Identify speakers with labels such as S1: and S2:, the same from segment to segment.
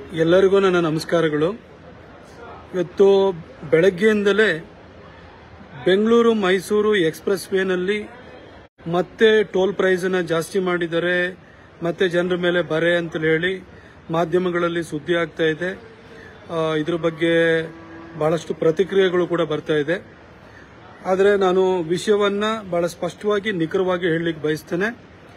S1: ಎಲ್ಲರಿಗೂ ನನ್ನ ನಮಸ್ಕಾರಗಳು ಇವತ್ತು ಬೆಳಗ್ಗೆಯಿಂದಲೇ ಬೆಂಗಳೂರು ಮೈಸೂರು ಎಕ್ಸ್ಪ್ರೆಸ್ ವೇನಲ್ಲಿ ಮತ್ತೆ ಟೋಲ್ ಪ್ರೈಸನ್ನ ಜಾಸ್ತಿ ಮಾಡಿದ್ದಾರೆ ಮತ್ತೆ ಜನರ ಮೇಲೆ ಬರೆ ಅಂತ ಹೇಳಿ ಮಾಧ್ಯಮಗಳಲ್ಲಿ ಸುದ್ದಿ ಆಗ್ತಾ ಇದೆ ಆ, ಇದ್ರ ಬಗ್ಗೆ ಬಹಳಷ್ಟು ಪ್ರತಿಕ್ರಿಯೆಗಳು ಕೂಡ ಬರ್ತಾ ಇದೆ ಆದರೆ ನಾನು ವಿಷಯವನ್ನ ಬಹಳ ಸ್ಪಷ್ಟವಾಗಿ ನಿಖರವಾಗಿ ಹೇಳಲಿಕ್ಕೆ ಬಯಸ್ತೇನೆ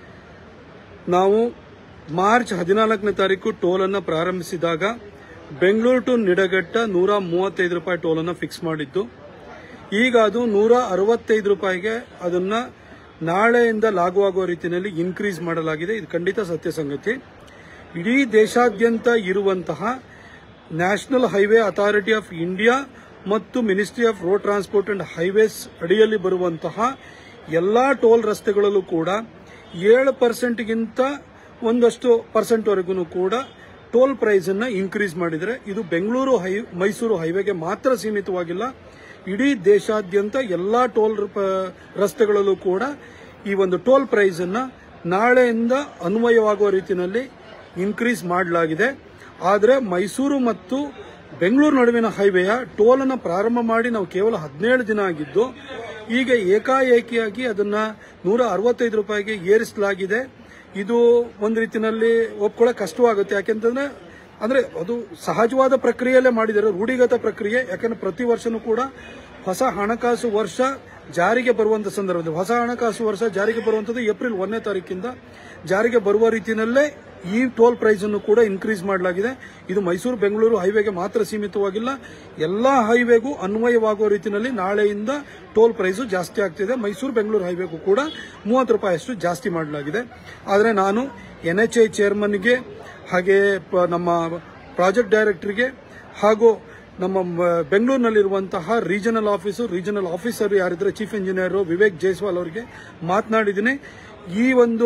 S1: ನಾವು ಮಾರ್ಚ್ ಹದಿನಾಲ್ಕನೇ ತಾರೀಕು ಟೋಲ್ ಅನ್ನ ಪ್ರಾರಂಭಿಸಿದಾಗ ಬೆಂಗಳೂರು ಟು ನಿಡಘಟ್ಟ ನೂರ ಮೂವತ್ತೈದು ರೂಪಾಯಿ ಟೋಲ್ ಅನ್ನ ಫಿಕ್ಸ್ ಮಾಡಿದ್ದು ಈಗ ಅದು ನೂರ ಅರವತ್ತೈದು ರೂಪಾಯಿಗೆ ಅದನ್ನ ನಾಳೆಯಿಂದ ಲಾಗು ಆಗುವ ರೀತಿಯಲ್ಲಿ ಇನ್ಕ್ರೀಸ್ ಮಾಡಲಾಗಿದೆ ಇದು ಖಂಡಿತ ಸತ್ಯ ಸಂಗತಿ ಇಡೀ ದೇಶಾದ್ಯಂತ ಇರುವಂತಹ national highway authority of India ಮತ್ತು ministry of road transport and highways ಅಡಿಯಲ್ಲಿ ಬರುವಂತಹ ಎಲ್ಲಾ ಟೋಲ್ ರಸ್ತೆಗಳಲ್ಲೂ ಕೂಡ ಏಳು ಪರ್ಸೆಂಟ್ಗಿಂತ ಒಂದಷ್ಟು ಪರ್ಸೆಂಟ್ವರೆಗೂ ಕೂಡ ಟೋಲ್ ಪ್ರೈಸ್ ಅನ್ನ ಇನ್ಕ್ರೀಸ್ ಮಾಡಿದರೆ ಇದು ಬೆಂಗಳೂರು ಹೈ ಮೈಸೂರು ಹೈವೇಗೆ ಮಾತ್ರ ಸೀಮಿತವಾಗಿಲ್ಲ ಇಡೀ ದೇಶಾದ್ಯಂತ ಎಲ್ಲಾ ಟೋಲ್ ರ- ರಸ್ತೆಗಳಲ್ಲೂ ಕೂಡ ಈ ಒಂದು ಟೋಲ್ ಪ್ರೈಸ್ ಅನ್ನ ನಾಳೆಯಿಂದ ಅನ್ವಯವಾಗುವ ರೀತಿಯಲ್ಲಿ ಇನ್ಕ್ರೀಸ್ ಮಾಡಲಾಗಿದೆ ಆದರೆ ಮೈಸೂರು ಮತ್ತು ಬೆಂಗಳೂರು ನಡುವಿನ ಹೈವೇಯ ಟೋಲ್ ಅನ್ನು ಪ್ರಾರಂಭ ಮಾಡಿ ನಾವು ಕೇವಲ ಹದಿನೇಳು ದಿನ ಆಗಿದ್ದು ಈಗ ಏಕಾಏಕಿಯಾಗಿ ಅದನ್ನ ನೂರ ಅರವತ್ತೈದು ರೂಪಾಯಿಗೆ ಏರಿಸಲಾಗಿದೆ ಇದು ಒಂದು ರೀತಿಯಲ್ಲಿ ಒಪ್ಕೊಳ್ಳೋಕೆ ಕಷ್ಟವಾಗುತ್ತೆ ಯಾಕೆಂತಂದ್ರೆ ಅಂದ್ರೆ ಅದು ಸಹಜವಾದ ಪ್ರಕ್ರಿಯೆಯಲ್ಲೇ ಮಾಡಿದ್ದಾರೆ ರೂಢಿಗತ ಪ್ರಕ್ರಿಯೆ ಯಾಕಂದ್ರೆ ಪ್ರತಿ ವರ್ಷನೂ ಕೂಡ ಹೊಸ ಹಣಕಾಸು ವರ್ಷ ಜಾರಿಗೆ ಬರುವಂತ ಸಂದರ್ಭದಲ್ಲಿ ಹೊಸ ಹಣಕಾಸು ವರ್ಷ ಜಾರಿಗೆ ಬರುವಂತದ್ದು ಏಪ್ರಿಲ್ ಒಂದನೇ ತಾರೀಕಿಂದ ಜಾರಿಗೆ ಬರುವ ರೀತಿಯಲ್ಲೇ ಈ ಟೋಲ್ ಪ್ರೈಸ್ ಅನ್ನು ಕೂಡ ಇನ್ಕ್ರೀಸ್ ಮಾಡಲಾಗಿದೆ ಇದು ಮೈಸೂರು ಬೆಂಗಳೂರು ಹೈವೇಗೆ ಮಾತ್ರ ಸೀಮಿತವಾಗಿಲ್ಲ ಎಲ್ಲಾ ಹೈವೇಗೂ ಅನ್ವಯವಾಗುವ ರೀತಿಯಲ್ಲಿ ನಾಳೆಯಿಂದ ಟೋಲ್ ಪ್ರೈಸು ಜಾಸ್ತಿ ಆಗ್ತಿದೆ ಮೈಸೂರು ಬೆಂಗಳೂರು ಹೈವೇಗೂ ಕೂಡ ಮೂವತ್ತು ರೂಪಾಯಿಯಷ್ಟು ಜಾಸ್ತಿ ಮಾಡಲಾಗಿದೆ ಆದರೆ ನಾನು ಎನ್ ಎಚ್ ಐ ಚೇರ್ಮನ್ಗೆ ಹಾಗೆ ಪ- ನಮ್ಮ ಪ್ರಾಜೆಕ್ಟ್ ಡೈರೆಕ್ಟರ್ಗೆ ಹಾಗೂ ನಮ್ಮ ಮ- ಬೆಂಗಳೂರಿನಲ್ಲಿರುವಂತಹ ರೀಜನಲ್ ಆಫೀಸು ರೀಜನಲ್ ಆಫೀಸರ್ ಯಾರಿದ್ರೆ ಚೀಫ್ ಇಂಜಿನಿಯರ್ ವಿವೇಕ್ ಜೈಸ್ವಾಲ್ ಅವರಿಗೆ ಮಾತನಾಡಿದ್ದೀನಿ ಈ ಒಂದು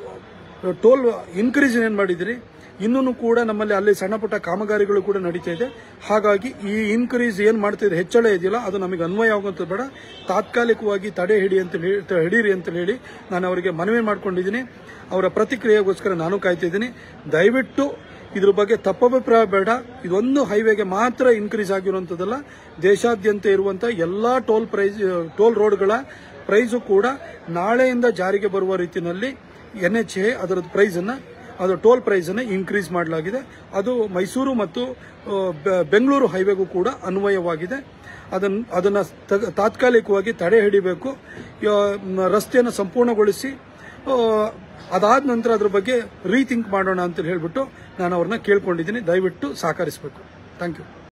S1: ಟೋಲ್ ಇನ್ಕ್ರೀಸ್ ಏನ್ ಮಾಡಿದಿರಿ ಇನ್ನೂ ಕೂಡ ನಮ್ಮಲ್ಲಿ ಅಲ್ಲಿ ಸಣ್ಣ ಪುಟ್ಟ ಕಾಮಗಾರಿಗಳು ಕೂಡ ನಡೀತಾ ಇದೆ ಹಾಗಾಗಿ ಈ ಇನ್ಕ್ರೀಸ್ ಏನ್ ಮಾಡ್ತಿದೆ ಹೆಚ್ಚಳ ಇದೆಯಲ್ಲ ಅದು ನಮಗೆ ಅನ್ವಯ ಆಗುವಂಥದ್ದು ಬೇಡ ತಾತ್ಕಾಲಿಕವಾಗಿ ತಡೆ ಹಿಡಿ ಅಂತ ಹೇಳಿ ಹಿಡೀರಿ ಅಂತ ಹೇಳಿ ನಾನು ಅವರಿಗೆ ಮನವಿ ಮಾಡ್ಕೊಂಡಿದ್ದೀನಿ ಅವರ ಪ್ರತಿಕ್ರಿಯೆಗೋಸ್ಕರ ನಾನು ಕಾಯ್ತಿದ್ದೀನಿ ದಯವಿಟ್ಟು ಇದ್ರ ಬಗ್ಗೆ ತಪ್ಪಭಿಪ್ರಾಯ ಬೇಡ ಇದೊಂದು ಹೈವೇಗೆ ಮಾತ್ರ ಇನ್ಕ್ರೀಸ್ ಆಗಿರುವಂತದ್ದಲ್ಲ ದೇಶಾದ್ಯಂತ ಇರುವಂತಹ ಎಲ್ಲಾ ಟೋಲ್ ಪ್ರೈಸ್ ಟೋಲ್ ರೋಡ್ಗಳ ಪ್ರೈಸು ಕೂಡ ನಾಳೆಯಿಂದ ಜಾರಿಗೆ ಬರುವ ರೀತಿಯಲ್ಲಿ ಎನ್ ಎಚ್ ಎ ಅದರ ಪ್ರೈಸ್ ಅನ್ನ ಅದು ಟೋಲ್ ಪ್ರೈಸ್ ಅನ್ನ ಇನ್ಕ್ರೀಸ್ ಮಾಡಲಾಗಿದೆ ಅದು ಮೈಸೂರು ಮತ್ತು ಆ, ಬೆ- ಬೆಂಗಳೂರು ಹೈವೇಗೂ ಕೂಡ ಅನ್ವಯವಾಗಿದೆ ಅದನ್ನ ಅದನ್ನ ತ- ತಾತ್ಕಾಲಿಕವಾಗಿ ತಡೆ ಹಿಡಿಬೇಕು ಯಾ- ಮ- ರಸ್ತೆಯನ್ನು ಸಂಪೂರ್ಣಗೊಳಿಸಿ ಆ, ಅದಾದ ನಂತರ ಅದ್ರ ಬಗ್ಗೆ ರೀಥಿಂಕ್ ಮಾಡೋಣ ಅಂತ ಹೇಳ್ಬಿಟ್ಟು ನಾನು ಅವ್ರನ್ನ ಕೇಳ್ಕೊಂಡಿದ್ದೀನಿ ದಯವಿಟ್ಟು ಸಹಕರಿಸಬೇಕು ಥ್ಯಾಂಕ್ ಯು